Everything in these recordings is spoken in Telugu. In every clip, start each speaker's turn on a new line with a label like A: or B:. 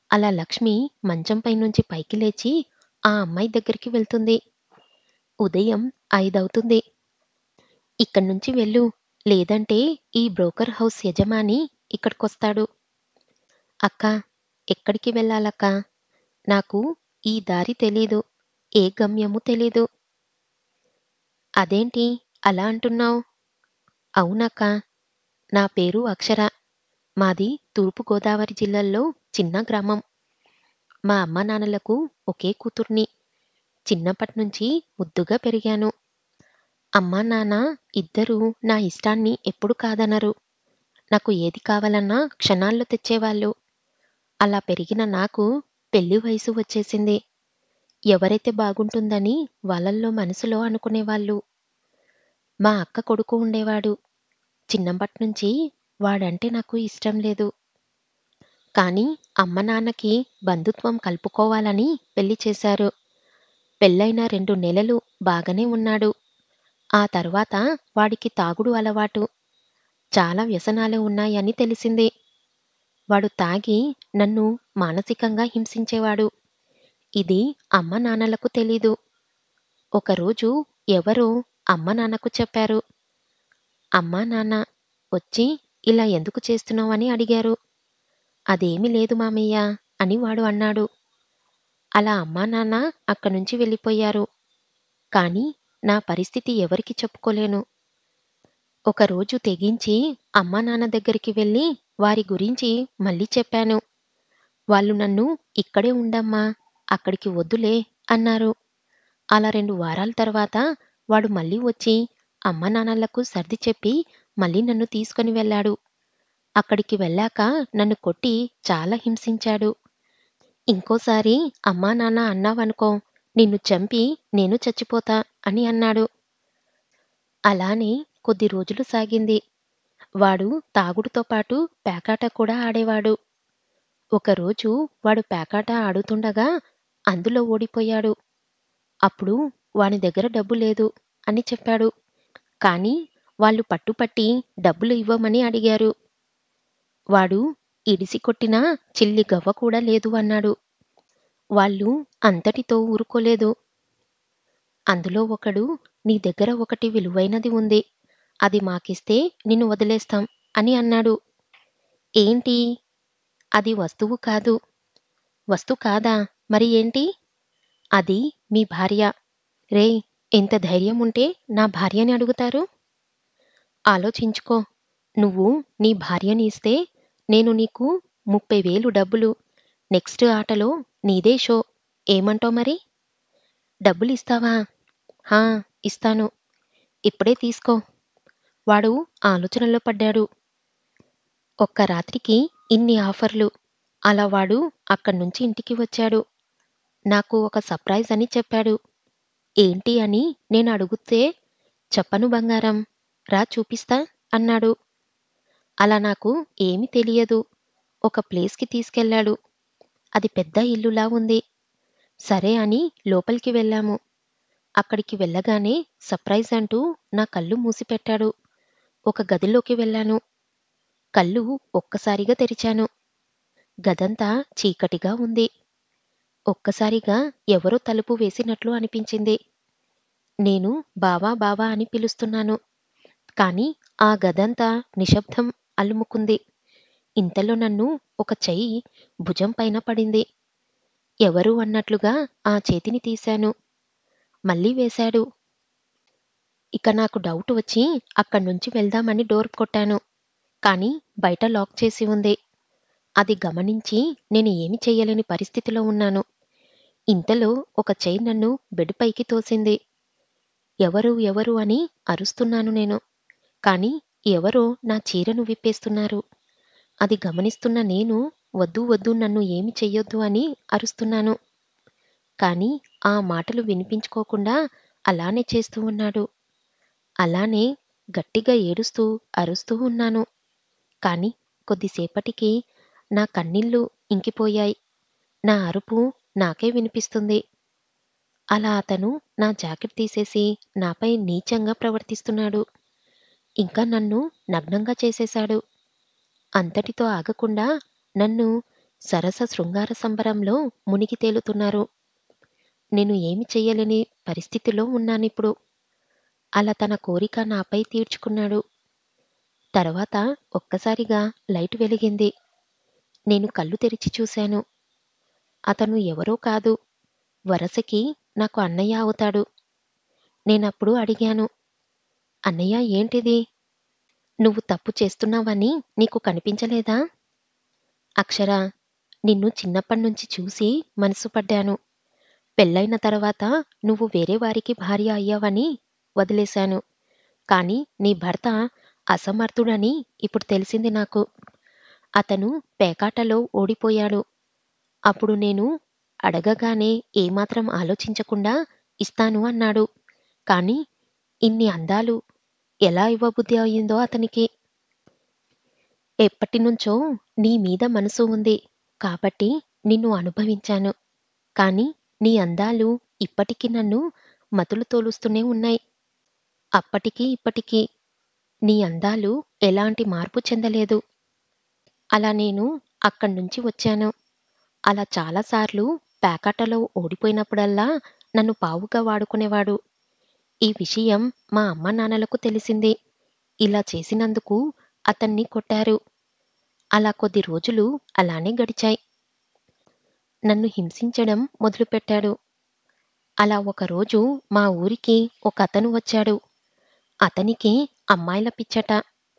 A: అలా లక్ష్మి మంచంపై నుంచి పైకి లేచి ఆ అమ్మాయి దగ్గరికి వెళ్తుంది ఉదయం ఐదవుతుంది ఇక్కడి నుంచి వెళ్ళు లేదంటే ఈ బ్రోకర్ హౌస్ యజమాని ఇక్కడికొస్తాడు అక్క ఎక్కడికి వెళ్ళాలక్క నాకు ఈ దారి తెలీదు ఏ గమ్యము తెలీదు అదేంటి అలా అంటున్నావు అవునక్క నా పేరు అక్షర మాది తూర్పుగోదావరి జిల్లాలో చిన్న గ్రామం మా అమ్మ నాన్నలకు ఒకే కూతుర్ని చిన్నప్పటి నుంచి ముద్దుగా పెరిగాను అమ్మా నాన్న ఇద్దరూ నా ఇష్టాన్ని ఎప్పుడు కాదనరు నాకు ఏది కావాలన్నా క్షణాల్లో తెచ్చేవాళ్ళు అలా పెరిగిన నాకు పెళ్లి వయసు వచ్చేసింది ఎవరైతే బాగుంటుందని వాళ్ళల్లో మనసులో అనుకునేవాళ్ళు మా అక్క కొడుకు ఉండేవాడు చిన్నప్పటి నుంచి వాడంటే నాకు ఇష్టం లేదు కానీ అమ్మ నాన్నకి బంధుత్వం కలుపుకోవాలని పెళ్లి చేశారు పెళ్ళైన రెండు నెలలు బాగానే ఉన్నాడు ఆ తర్వాత వాడికి తాగుడు అలవాటు చాలా వ్యసనాలు ఉన్నాయని తెలిసింది వాడు తాగి నన్ను మానసికంగా హింసించేవాడు ఇది అమ్మ నాన్నలకు తెలీదు ఒకరోజు ఎవరో అమ్మ నాన్నకు చెప్పారు అమ్మా నాన్న వచ్చి ఇలా ఎందుకు చేస్తున్నావని అడిగారు అదేమీ లేదు మామయ్య అని వాడు అన్నాడు అలా అమ్మా నాన్న అక్కడి నుంచి వెళ్ళిపోయారు కానీ నా పరిస్థితి ఎవరికి చెప్పుకోలేను ఒకరోజు తెగించి అమ్మా నాన్న దగ్గరికి వెళ్ళి వారి గురించి మళ్ళీ చెప్పాను వాళ్ళు నన్ను ఇక్కడే ఉండమ్మా అక్కడికి వద్దులే అన్నారు అలా రెండు వారాల తర్వాత వాడు మళ్ళీ వచ్చి అమ్మ నాన్నలకు సర్ది చెప్పి మళ్ళీ నన్ను తీసుకొని వెళ్ళాడు అక్కడికి వెళ్ళాక నన్ను కొట్టి చాలా హింసించాడు ఇంకోసారి అమ్మా నాన్న అన్నావనుకో నిన్ను చంపి నేను చచ్చిపోతా అని అన్నాడు అలానే కొద్ది రోజులు సాగింది వాడు తాగుడుతో పాటు పేకాట కూడా ఆడేవాడు ఒకరోజు వాడు పేకాట ఆడుతుండగా అందులో ఓడిపోయాడు అప్పుడు వాని దగ్గర డబ్బు లేదు అని చెప్పాడు కానీ వాళ్ళు పట్టుపట్టి డబ్బులు ఇవ్వమని అడిగారు వాడు ఇడిసి కొట్టినా చిల్లి గవ్వ కూడా లేదు అన్నాడు వాళ్ళు అంతటితో ఊరుకోలేదు అందులో ఒకడు నీ దగ్గర ఒకటి విలువైనది ఉంది అది మాకిస్తే నిన్ను వదిలేస్తాం అని అన్నాడు ఏంటి అది వస్తువు కాదు వస్తు కాదా మరి ఏంటి అది మీ భార్య రే ఎంత ధైర్యం ఉంటే నా భార్యని అడుగుతారు ఆలోచించుకో నువ్వు నీ భార్యని ఇస్తే నేను నీకు ముప్పై వేలు డబ్బులు నెక్స్ట్ ఆటలో నీదే షో ఏమంటావు మరి డబ్బులు ఇస్తావా హా ఇస్తాను ఇప్పుడే తీసుకో వాడు ఆలోచనలో పడ్డాడు ఒక్క రాత్రికి ఇన్ని ఆఫర్లు అలా వాడు అక్కడి నుంచి ఇంటికి వచ్చాడు నాకు ఒక సర్ప్రైజ్ అని చెప్పాడు ఏంటి అని నేను అడుగుతే చెప్పను బంగారం రా చూపిస్తా అన్నాడు అలా నాకు ఏమీ తెలియదు ఒక ప్లేస్కి తీసుకెళ్ళాడు అది పెద్ద ఇల్లులా ఉంది సరే అని లోపలికి వెళ్ళాము అక్కడికి వెళ్ళగానే సర్ప్రైజ్ అంటూ నా కళ్ళు మూసిపెట్టాడు ఒక గదిలోకి వెళ్ళాను కళ్ళు ఒక్కసారిగా తెరిచాను గదంతా చీకటిగా ఉంది ఒక్కసారిగా ఎవరో తలుపు వేసినట్లు అనిపించింది నేను బావా బావా అని పిలుస్తున్నాను కానీ ఆ గదంతా నిశ్శబ్దం అలుముకుంది ఇంతలో నన్ను ఒక చెయ్యి భుజం పైన పడింది ఎవరు అన్నట్లుగా ఆ చేతిని తీశాను మళ్ళీ వేశాడు ఇక నాకు డౌట్ వచ్చి అక్కడి నుంచి వెళ్దామని డోర్ కొట్టాను కానీ బయట లాక్ చేసి ఉంది అది గమనించి నేను ఏమి చెయ్యలేని పరిస్థితిలో ఉన్నాను ఇంతలో ఒక చెయ్యి నన్ను బెడ్ పైకి తోసింది ఎవరు ఎవరు అని అరుస్తున్నాను నేను కానీ ఎవరో నా చీరను విప్పేస్తున్నారు అది గమనిస్తున్న నేను వద్దు వద్దు నన్ను ఏమి చెయ్యొద్దు అని అరుస్తున్నాను కానీ ఆ మాటలు వినిపించుకోకుండా అలానే చేస్తూ ఉన్నాడు అలానే గట్టిగా ఏడుస్తూ అరుస్తూ ఉన్నాను కానీ కొద్దిసేపటికి నా కన్నీళ్ళు ఇంకిపోయాయి నా అరుపు నాకే వినిపిస్తుంది అలా అతను నా జాకెట్ తీసేసి నాపై నీచంగా ప్రవర్తిస్తున్నాడు ఇంకా నన్ను నగ్నంగా చేసేశాడు అంతటితో ఆగకుండా నన్ను సరస శృంగార సంబరంలో మునిగి తేలుతున్నారు నేను ఏమి చెయ్యలేని పరిస్థితిలో ఉన్నానిప్పుడు అలా తన కోరిక నాపై తీర్చుకున్నాడు తర్వాత ఒక్కసారిగా లైట్ వెలిగింది నేను కళ్ళు తెరిచి చూశాను అతను ఎవరో కాదు వరసకి నాకు అన్నయ్య అవుతాడు నేనప్పుడు అడిగాను అన్నయ్య ఏంటిది నువ్వు తప్పు చేస్తున్నావని నీకు కనిపించలేదా అక్షర నిన్ను చిన్నప్పటి చూసి మనసు పడ్డాను పెళ్ళైన తర్వాత నువ్వు వేరే వారికి భార్య అయ్యావని వదిలేశాను కానీ నీ భర్త అసమర్థుడని ఇప్పుడు తెలిసింది నాకు అతను పేకాటలో ఓడిపోయాడు అప్పుడు నేను అడగగానే ఏమాత్రం ఆలోచించకుండా ఇస్తాను అన్నాడు కానీ ఇన్ని అందాలు ఎలా ఇవ్వబుద్ధి అయిందో అతనికి ఎప్పటినుంచో నీ మీద మనసు ఉంది కాబట్టి నిన్ను అనుభవించాను కానీ నీ అందాలు ఇప్పటికీ నన్ను మతులు తోలుస్తూనే ఉన్నాయి అప్పటికి ఇప్పటికీ నీ అందాలు ఎలాంటి మార్పు చెందలేదు అలా నేను అక్కడి నుంచి వచ్చాను అలా చాలాసార్లు పేకాటలో ఓడిపోయినప్పుడల్లా నన్ను పావుగా వాడుకునేవాడు ఈ విషయం మా అమ్మ నాన్నలకు తెలిసింది ఇలా చేసినందుకు అతన్ని కొట్టారు అలా కొద్ది రోజులు అలానే గడిచాయి నన్ను హింసించడం మొదలుపెట్టాడు అలా ఒకరోజు మా ఊరికి ఒక అతను వచ్చాడు అతనికి అమ్మాయిల పిచ్చట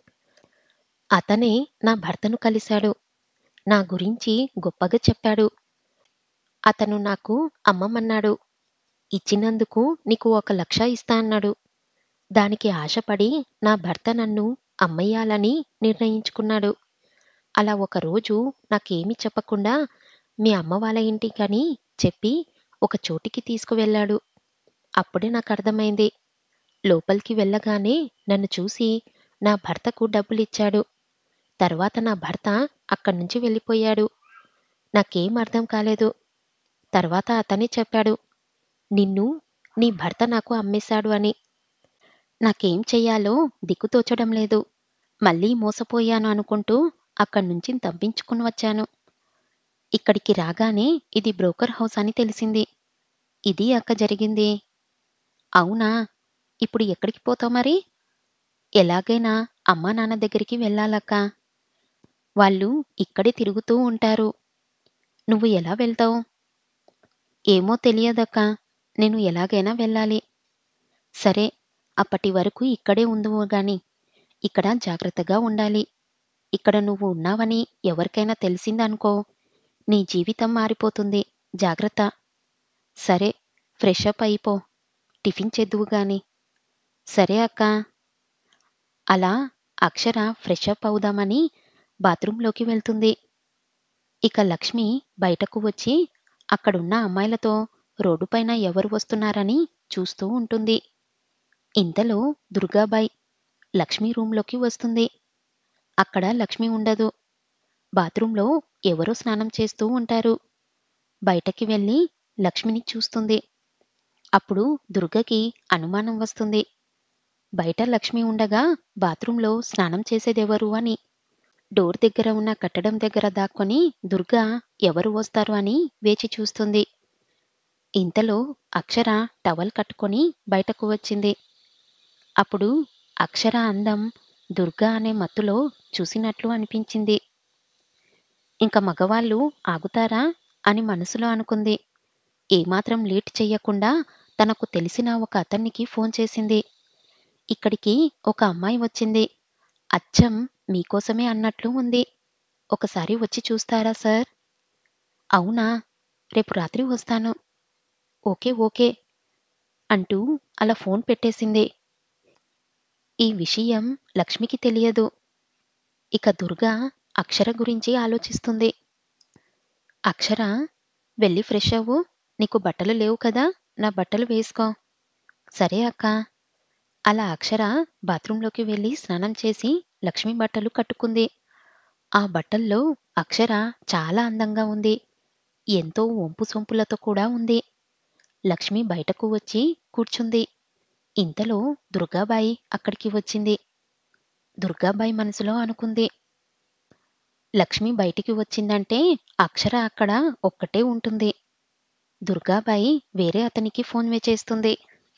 A: అతనే నా భర్తను కలిశాడు నా గురించి గొప్పగా చెప్పాడు అతను నాకు అమ్మమన్నాడు ఇచ్చినందుకు నీకు ఒక లక్ష ఇస్తా అన్నాడు దానికి ఆశపడి నా భర్త నన్ను అమ్మయ్యాలని నిర్ణయించుకున్నాడు అలా ఒకరోజు నాకేమీ చెప్పకుండా మీ అమ్మ వాళ్ళ ఇంటికని చెప్పి ఒక చోటికి తీసుకువెళ్ళాడు అప్పుడే నాకు అర్థమైంది లోపలికి వెళ్ళగానే నన్ను చూసి నా భర్తకు డబ్బులిచ్చాడు తర్వాత నా భర్త అక్కడి నుంచి వెళ్ళిపోయాడు నాకేం అర్థం కాలేదు తర్వాత అతనే చెప్పాడు నిన్ను నీ భర్త నాకు అమ్మేశాడు అని నాకేం చెయ్యాలో దిక్కుతోచడం లేదు మళ్ళీ మోసపోయాను అనుకుంటూ అక్కడి నుంచి తప్పించుకుని వచ్చాను ఇక్కడికి రాగానే ఇది బ్రోకర్ హౌస్ అని తెలిసింది ఇది అక్క జరిగింది అవునా ఇప్పుడు ఎక్కడికి పోతావు మరి ఎలాగైనా అమ్మా నాన్న దగ్గరికి వెళ్ళాలక్క వాళ్ళు ఇక్కడే తిరుగుతూ ఉంటారు నువ్వు ఎలా వెళ్తావు ఏమో తెలియదక్క నేను ఎలాగైనా వెళ్ళాలి సరే అప్పటి వరకు ఇక్కడే ఉందువు గాని ఇక్కడ జాగ్రత్తగా ఉండాలి ఇక్కడ నువ్వు ఉన్నావని ఎవరికైనా తెలిసిందనుకో నీ జీవితం మారిపోతుంది జాగ్రత్త సరే ఫ్రెష్ అప్ అయిపో టిఫిన్ చేద్దువు గాని సరే అక్క అలా అక్షర ఫ్రెష్ అప్ అవుదామని బాత్రూంలోకి వెళ్తుంది ఇక లక్ష్మి బయటకు వచ్చి అక్కడున్న అమ్మాయిలతో రోడ్డుపైన ఎవరు వస్తున్నారని చూస్తూ ఉంటుంది ఇంతలో దుర్గాబాయ్ లక్ష్మి రూంలోకి వస్తుంది అక్కడ లక్ష్మి ఉండదు బాత్రూంలో ఎవరో స్నానం చేస్తూ ఉంటారు బయటకి వెళ్ళి లక్ష్మిని చూస్తుంది అప్పుడు దుర్గకి అనుమానం వస్తుంది బయట లక్ష్మి ఉండగా బాత్రూంలో స్నానం చేసేదెవరు అని డోర్ దగ్గర ఉన్న కట్టడం దగ్గర దాక్కొని దుర్గా ఎవరు వస్తారు అని వేచి చూస్తుంది ఇంతలో అక్షర టవల్ కట్టుకొని బయటకు వచ్చింది అప్పుడు అక్షర అందం దుర్గా అనే మత్తులో చూసినట్లు అనిపించింది ఇంక మగవాళ్ళు ఆగుతారా అని మనసులో అనుకుంది ఏమాత్రం లేట్ చెయ్యకుండా తనకు తెలిసిన ఒక అతనికి ఫోన్ చేసింది ఇక్కడికి ఒక అమ్మాయి వచ్చింది అచ్చం మీకోసమే అన్నట్లు ఉంది ఒకసారి వచ్చి చూస్తారా సార్ అవునా రేపు రాత్రి వస్తాను ఓకే ఓకే అంటూ అలా ఫోన్ పెట్టేసింది ఈ విషయం లక్ష్మికి తెలియదు ఇక దుర్గా అక్షర గురించి ఆలోచిస్తుంది అక్షర వెళ్ళి ఫ్రెష్ అవ్వు నీకు బట్టలు లేవు కదా నా బట్టలు వేసుకో సరే అక్క అలా అక్షర బాత్రూంలోకి వెళ్ళి స్నానం చేసి లక్ష్మి బట్టలు కట్టుకుంది ఆ బట్టల్లో అక్షర చాలా అందంగా ఉంది ఎంతో వంపు సొంపులతో కూడా ఉంది లక్ష్మి బయటకు వచ్చి కూర్చుంది ఇంతలో దుర్గాబాయి అక్కడికి వచ్చింది దుర్గాబాయి మనసులో అనుకుంది లక్ష్మి బయటికి వచ్చిందంటే అక్షర అక్కడ ఒక్కటే ఉంటుంది దుర్గాబాయి వేరే అతనికి ఫోన్ వేచేస్తుంది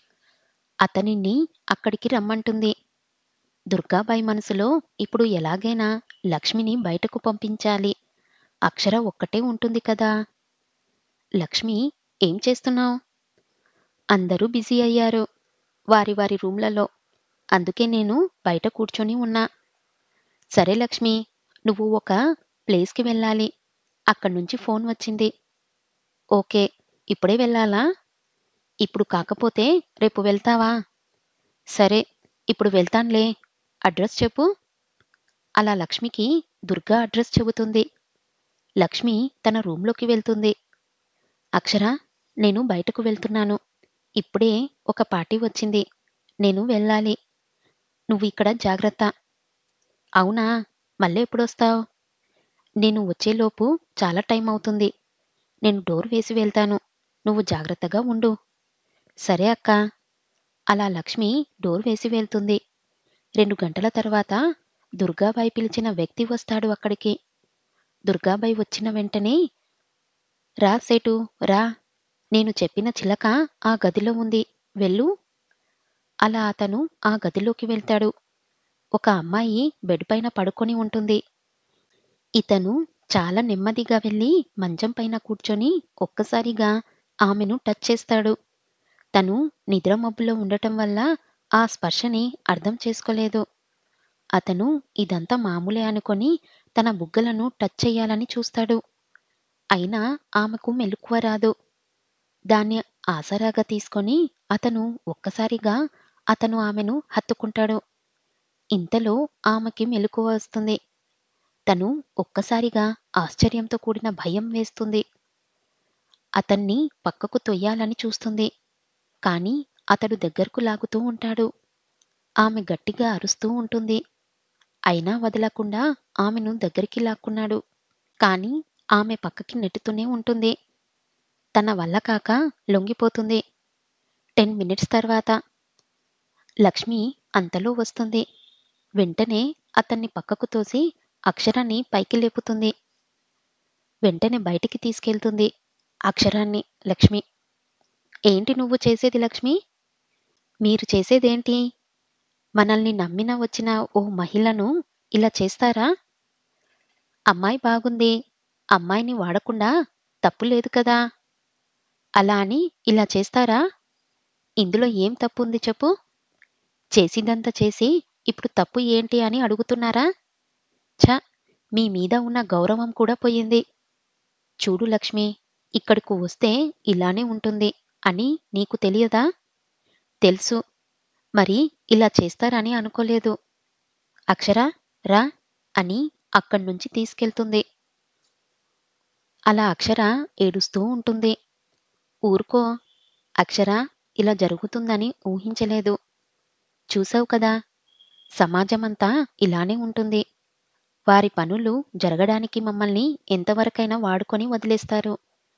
A: అతనిని అక్కడికి రమ్మంటుంది దుర్గాబాయి మనసులో ఇప్పుడు ఎలాగైనా లక్ష్మిని బయటకు పంపించాలి అక్షర ఒక్కటే ఉంటుంది కదా లక్ష్మి ఏం చేస్తున్నావు అందరూ బిజీ అయ్యారు వారి వారి రూమ్లలో అందుకే నేను బయట కూర్చొని ఉన్నా సరే లక్ష్మి నువ్వు ఒక ప్లేస్కి వెళ్ళాలి అక్కడి నుంచి ఫోన్ వచ్చింది ఓకే ఇప్పుడే వెళ్ళాలా ఇప్పుడు కాకపోతే రేపు వెళ్తావా సరే ఇప్పుడు వెళ్తానులే అడ్రస్ చెప్పు అలా లక్ష్మికి దుర్గా అడ్రస్ చెబుతుంది లక్ష్మి తన రూంలోకి వెళ్తుంది అక్షర నేను బయటకు వెళ్తున్నాను ఇప్పుడే ఒక పార్టీ వచ్చింది నేను వెళ్ళాలి నువ్వు ఇక్కడ జాగ్రత్త అవునా మళ్ళీ ఎప్పుడొస్తావు నేను వచ్చేలోపు చాలా టైం అవుతుంది నేను డోర్ వేసి వెళ్తాను నువ్వు జాగ్రత్తగా ఉండు సరే అక్క అలా లక్ష్మి డోర్ వేసి వెళ్తుంది రెండు గంటల తర్వాత దుర్గాబాయి పిలిచిన వ్యక్తి వస్తాడు అక్కడికి దుర్గాబాయి వచ్చిన వెంటనే రా సేటు రా నేను చెప్పిన చిలక ఆ గదిలో ఉంది వెళ్ళు అలా అతను ఆ గదిలోకి వెళ్తాడు ఒక అమ్మాయి బెడ్ పైన పడుకొని ఉంటుంది ఇతను చాలా నెమ్మదిగా వెళ్ళి మంచం పైన కూర్చొని ఒక్కసారిగా ఆమెను టచ్ చేస్తాడు తను నిద్రమబ్బులో ఉండటం వల్ల ఆ స్పర్శని అర్థం చేసుకోలేదు అతను ఇదంతా మామూలే అనుకొని తన బుగ్గలను టచ్ చేయాలని చూస్తాడు అయినా ఆమెకు మెలకువ రాదు దాన్ని ఆసరాగా తీసుకొని అతను ఒక్కసారిగా అతను ఆమెను హత్తుకుంటాడు ఇంతలో ఆమెకి మెలకువ వస్తుంది తను ఒక్కసారిగా ఆశ్చర్యంతో కూడిన భయం వేస్తుంది అతన్ని పక్కకు తొయ్యాలని చూస్తుంది కానీ అతడు దగ్గరకు లాగుతూ ఉంటాడు ఆమె గట్టిగా అరుస్తూ ఉంటుంది అయినా వదలకుండా ఆమెను దగ్గరికి లాక్కున్నాడు కానీ ఆమె పక్కకి నెట్టుతూనే ఉంటుంది తన వల్ల కాక లొంగిపోతుంది టెన్ మినిట్స్ తర్వాత లక్ష్మి అంతలో వస్తుంది వెంటనే అతన్ని పక్కకు తోసి అక్షరాన్ని పైకి లేపుతుంది వెంటనే బయటికి తీసుకెళ్తుంది అక్షరాన్ని లక్ష్మి ఏంటి నువ్వు చేసేది లక్ష్మి మీరు చేసేదేంటి మనల్ని నమ్మిన వచ్చిన ఓ మహిళను ఇలా చేస్తారా అమ్మాయి బాగుంది అమ్మాయిని వాడకుండా తప్పు లేదు కదా అలా అని ఇలా చేస్తారా ఇందులో ఏం తప్పు ఉంది చెప్పు చేసిందంతా చేసి ఇప్పుడు తప్పు ఏంటి అని అడుగుతున్నారా ఛ మీ మీద ఉన్న గౌరవం కూడా పోయింది చూడు లక్ష్మి ఇక్కడకు వస్తే ఇలానే ఉంటుంది అని నీకు తెలియదా తెలుసు మరి ఇలా చేస్తారని అనుకోలేదు అక్షర రా అని అక్కడి నుంచి తీసుకెళ్తుంది అలా అక్షర ఏడుస్తూ ఉంటుంది ఊరుకో అక్షర ఇలా జరుగుతుందని ఊహించలేదు చూసావు కదా సమాజమంతా ఇలానే ఉంటుంది వారి పనులు జరగడానికి మమ్మల్ని ఎంతవరకైనా వాడుకొని వదిలేస్తారు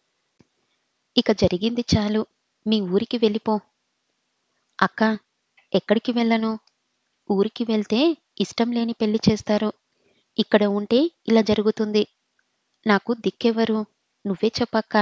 A: ఇక జరిగింది చాలు మీ ఊరికి వెళ్ళిపో అక్క ఎక్కడికి వెళ్ళను ఊరికి వెళ్తే ఇష్టం లేని పెళ్లి చేస్తారు ఇక్కడ ఉంటే ఇలా జరుగుతుంది నాకు దిక్కెవరు నువ్వే చెప్పక్క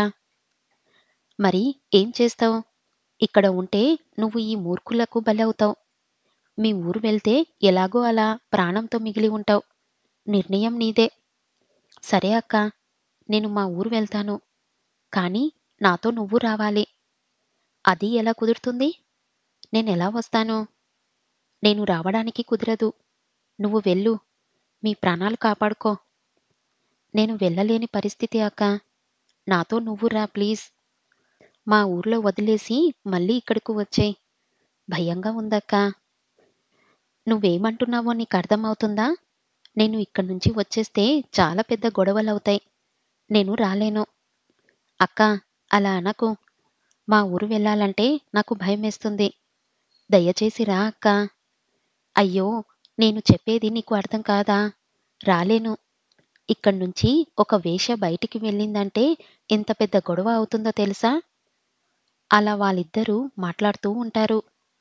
A: మరి ఏం చేస్తావు ఇక్కడ ఉంటే నువ్వు ఈ మూర్ఖులకు బలవుతావు మీ ఊరు వెళ్తే ఎలాగో అలా ప్రాణంతో మిగిలి ఉంటావు నిర్ణయం నీదే సరే అక్క నేను మా ఊరు వెళ్తాను కానీ నాతో నువ్వు రావాలి అది ఎలా కుదురుతుంది నేను ఎలా వస్తాను నేను రావడానికి కుదరదు నువ్వు వెళ్ళు మీ ప్రాణాలు కాపాడుకో నేను వెళ్ళలేని పరిస్థితి అక్క నాతో నువ్వు రా ప్లీజ్ మా ఊర్లో వదిలేసి మళ్ళీ ఇక్కడికి వచ్చేయ్ భయంగా ఉందక్కా నువ్వేమంటున్నావో నీకు అర్థమవుతుందా నేను ఇక్కడి నుంచి వచ్చేస్తే చాలా పెద్ద గొడవలవుతాయి నేను రాలేను అక్క అలా అనకు మా ఊరు వెళ్ళాలంటే నాకు భయమేస్తుంది దయచేసి రా అక్క అయ్యో నేను చెప్పేది నీకు అర్థం కాదా రాలేను ఇక్కడి నుంచి ఒక వేష బయటికి వెళ్ళిందంటే ఎంత పెద్ద గొడవ అవుతుందో తెలుసా అలా వాళ్ళిద్దరూ మాట్లాడుతూ ఉంటారు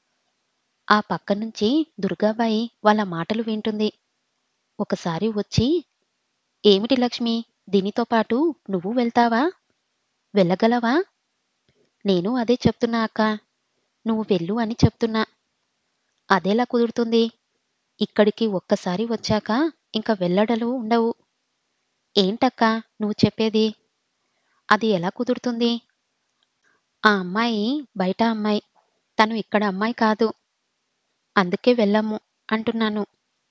A: ఆ పక్క నుంచి దుర్గాబాయి వాళ్ళ మాటలు వింటుంది ఒకసారి వచ్చి ఏమిటి లక్ష్మి దీనితో పాటు నువ్వు వెళ్తావా వెళ్ళగలవా నేను అదే చెప్తున్నా అక్క నువ్వు వెళ్ళు అని చెప్తున్నా అదెలా కుదురుతుంది ఇక్కడికి ఒక్కసారి వచ్చాక ఇంకా వెళ్ళడలు ఉండవు ఏంటక్క నువ్వు చెప్పేది అది ఎలా కుదురుతుంది ఆ అమ్మాయి బయట అమ్మాయి తను ఇక్కడ అమ్మాయి కాదు అందుకే వెళ్ళము అంటున్నాను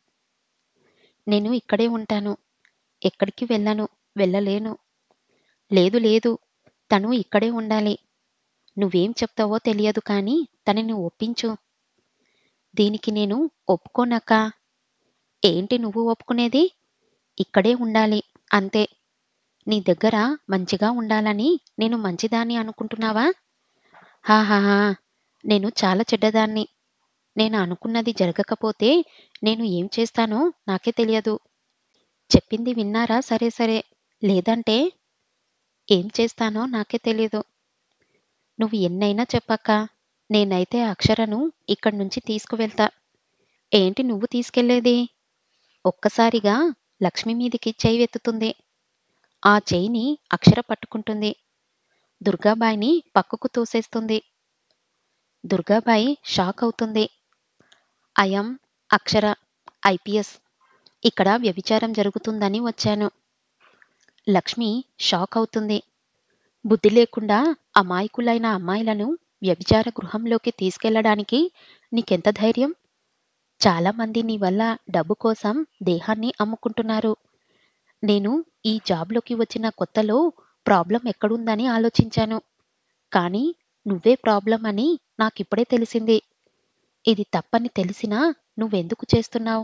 A: నేను ఇక్కడే ఉంటాను ఎక్కడికి వెళ్ళను వెళ్ళలేను లేదు లేదు తను ఇక్కడే ఉండాలి నువ్వేం చెప్తావో తెలియదు కానీ తనని ఒప్పించు దీనికి నేను ఒప్పుకోనక్క ఏంటి నువ్వు ఒప్పుకునేది ఇక్కడే ఉండాలి అంతే నీ దగ్గర మంచిగా ఉండాలని నేను మంచిదాన్ని అనుకుంటున్నావా హాహాహా నేను చాలా చెడ్డదాన్ని నేను అనుకున్నది జరగకపోతే నేను ఏం చేస్తానో నాకే తెలియదు చెప్పింది విన్నారా సరే సరే లేదంటే ఏం చేస్తానో నాకే తెలియదు నువ్వు ఎన్నైనా చెప్పక్క నేనైతే అక్షరను ఇక్కడి నుంచి తీసుకువెళ్తా ఏంటి నువ్వు తీసుకెళ్లేది ఒక్కసారిగా లక్ష్మి మీదికి చేయి వెత్తుతుంది ఆ చేయిని అక్షర పట్టుకుంటుంది దుర్గాబాయిని పక్కకు తోసేస్తుంది దుర్గాబాయి షాక్ అవుతుంది అయం అక్షర ఐపీఎస్ ఇక్కడ వ్యభిచారం జరుగుతుందని వచ్చాను లక్ష్మి షాక్ అవుతుంది బుద్ధి లేకుండా అమాయకులైన అమ్మాయిలను వ్యభిచార గృహంలోకి తీసుకెళ్లడానికి నీకెంత ధైర్యం చాలామంది నీ వల్ల డబ్బు కోసం దేహాన్ని అమ్ముకుంటున్నారు నేను ఈ జాబ్లోకి వచ్చిన కొత్తలో ప్రాబ్లం ఎక్కడుందని ఆలోచించాను కానీ నువ్వే ప్రాబ్లం అని నాకిప్పుడే తెలిసింది ఇది తప్పని తెలిసినా నువ్వెందుకు చేస్తున్నావు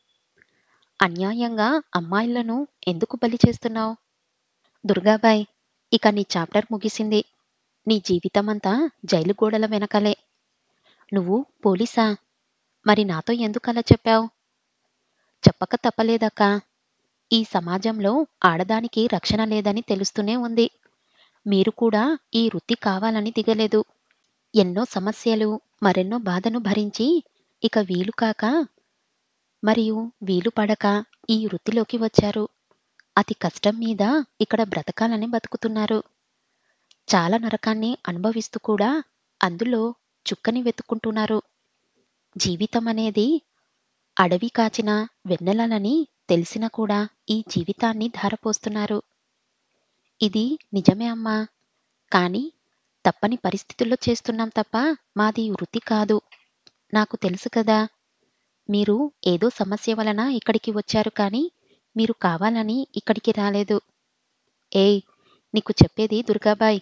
A: అన్యాయంగా అమ్మాయిలను ఎందుకు బలి చేస్తున్నావు దుర్గాబాయ్ ఇక నీ చాప్టర్ ముగిసింది నీ జీవితమంతా జైలు గోడల వెనకలే నువ్వు పోలీసా మరి నాతో ఎందుకలా చెప్పావు చెప్పక తప్పలేదక్కా ఈ సమాజంలో ఆడదానికి రక్షణ లేదని తెలుస్తూనే ఉంది మీరు కూడా ఈ వృత్తి కావాలని దిగలేదు ఎన్నో సమస్యలు మరెన్నో బాధను భరించి ఇక వీలు కాక మరియు వీలు పడక ఈ వృత్తిలోకి వచ్చారు అతి కష్టం మీద ఇక్కడ బ్రతకాలని బతుకుతున్నారు చాలా నరకాన్ని అనుభవిస్తూ కూడా అందులో చుక్కని వెతుక్కుంటున్నారు జీవితం అనేది అడవి కాచిన వెన్నెలలని తెలిసినా కూడా ఈ జీవితాన్ని ధారపోస్తున్నారు ఇది నిజమే అమ్మా కానీ తప్పని పరిస్థితుల్లో చేస్తున్నాం తప్ప మాది వృత్తి కాదు నాకు తెలుసు కదా మీరు ఏదో సమస్య వలన ఇక్కడికి వచ్చారు కానీ మీరు కావాలని ఇక్కడికి రాలేదు ఏయ్ నీకు చెప్పేది దుర్గాబాయ్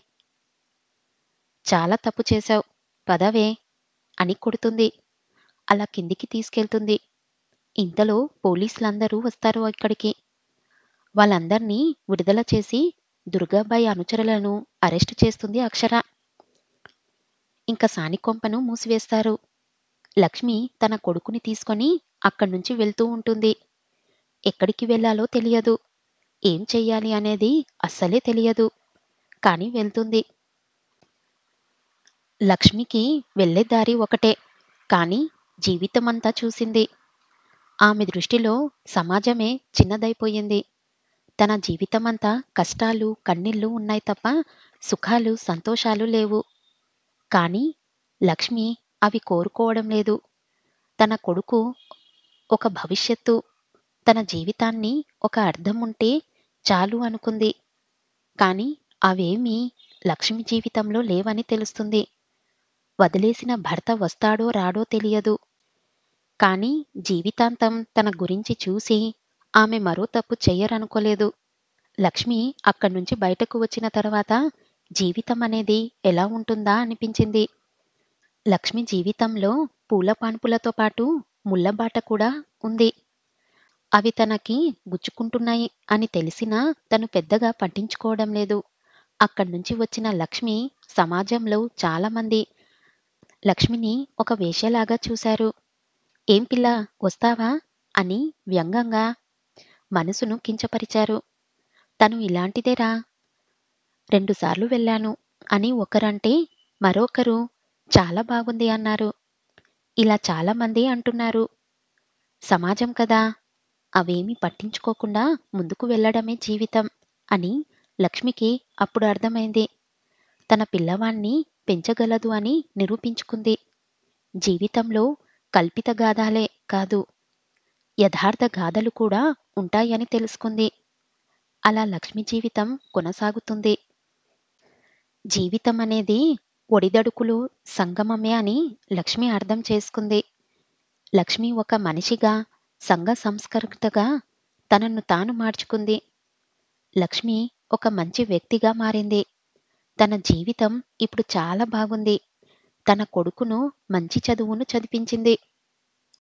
A: చాలా తప్పు చేశావు పదవే అని కొడుతుంది అలా కిందికి తీసుకెళ్తుంది ఇంతలో పోలీసులందరూ వస్తారు ఇక్కడికి వాళ్ళందర్నీ విడుదల చేసి దుర్గాబాయి అనుచరులను అరెస్టు చేస్తుంది అక్షర ఇంకా సానికొంపను మూసివేస్తారు లక్ష్మి తన కొడుకుని తీసుకొని అక్కడి నుంచి వెళ్తూ ఉంటుంది ఎక్కడికి వెళ్ళాలో తెలియదు ఏం చెయ్యాలి అనేది అస్సలే తెలియదు కానీ వెళ్తుంది లక్ష్మికి వెళ్ళే దారి ఒకటే కానీ జీవితమంతా చూసింది ఆమె దృష్టిలో సమాజమే చిన్నదైపోయింది తన జీవితమంతా కష్టాలు కన్నీళ్లు ఉన్నాయి తప్ప సుఖాలు సంతోషాలు లేవు కానీ లక్ష్మి అవి కోరుకోవడం లేదు తన కొడుకు ఒక భవిష్యత్తు తన జీవితాన్ని ఒక అర్థం ఉంటే చాలు అనుకుంది కానీ అవేమీ లక్ష్మి జీవితంలో లేవని తెలుస్తుంది వదిలేసిన భర్త వస్తాడో రాడో తెలియదు కానీ జీవితాంతం తన గురించి చూసి ఆమె మరో తప్పు చెయ్యరనుకోలేదు లక్ష్మి అక్కడి నుంచి బయటకు వచ్చిన తర్వాత జీవితం అనేది ఎలా ఉంటుందా అనిపించింది లక్ష్మి జీవితంలో పూల పాన్పులతో పాటు ముళ్ళబాట కూడా ఉంది అవి తనకి గుచ్చుకుంటున్నాయి అని తెలిసినా తను పెద్దగా పట్టించుకోవడం లేదు అక్కడి నుంచి వచ్చిన లక్ష్మి సమాజంలో చాలామంది లక్ష్మిని ఒక వేషలాగా చూశారు ఏం పిల్ల వస్తావా అని వ్యంగంగా మనసును కించపరిచారు తను ఇలాంటిదేరా రెండుసార్లు వెళ్ళాను అని ఒకరంటే మరొకరు చాలా బాగుంది అన్నారు ఇలా చాలామంది అంటున్నారు సమాజం కదా అవేమీ పట్టించుకోకుండా ముందుకు వెళ్ళడమే జీవితం అని లక్ష్మికి అప్పుడు అర్థమైంది తన పిల్లవాణ్ణి పెంచగలదు అని నిరూపించుకుంది జీవితంలో కల్పిత గాథాలే కాదు యథార్థ గాథలు కూడా ఉంటాయని తెలుసుకుంది అలా లక్ష్మి జీవితం కొనసాగుతుంది జీవితం అనేది ఒడిదడుకులు సంగమమే అని లక్ష్మి అర్థం చేసుకుంది లక్ష్మి ఒక మనిషిగా సంఘ సంస్కృతగా తనను తాను మార్చుకుంది లక్ష్మి ఒక మంచి వ్యక్తిగా మారింది తన జీవితం ఇప్పుడు చాలా బాగుంది తన కొడుకును మంచి చదువును చదివించింది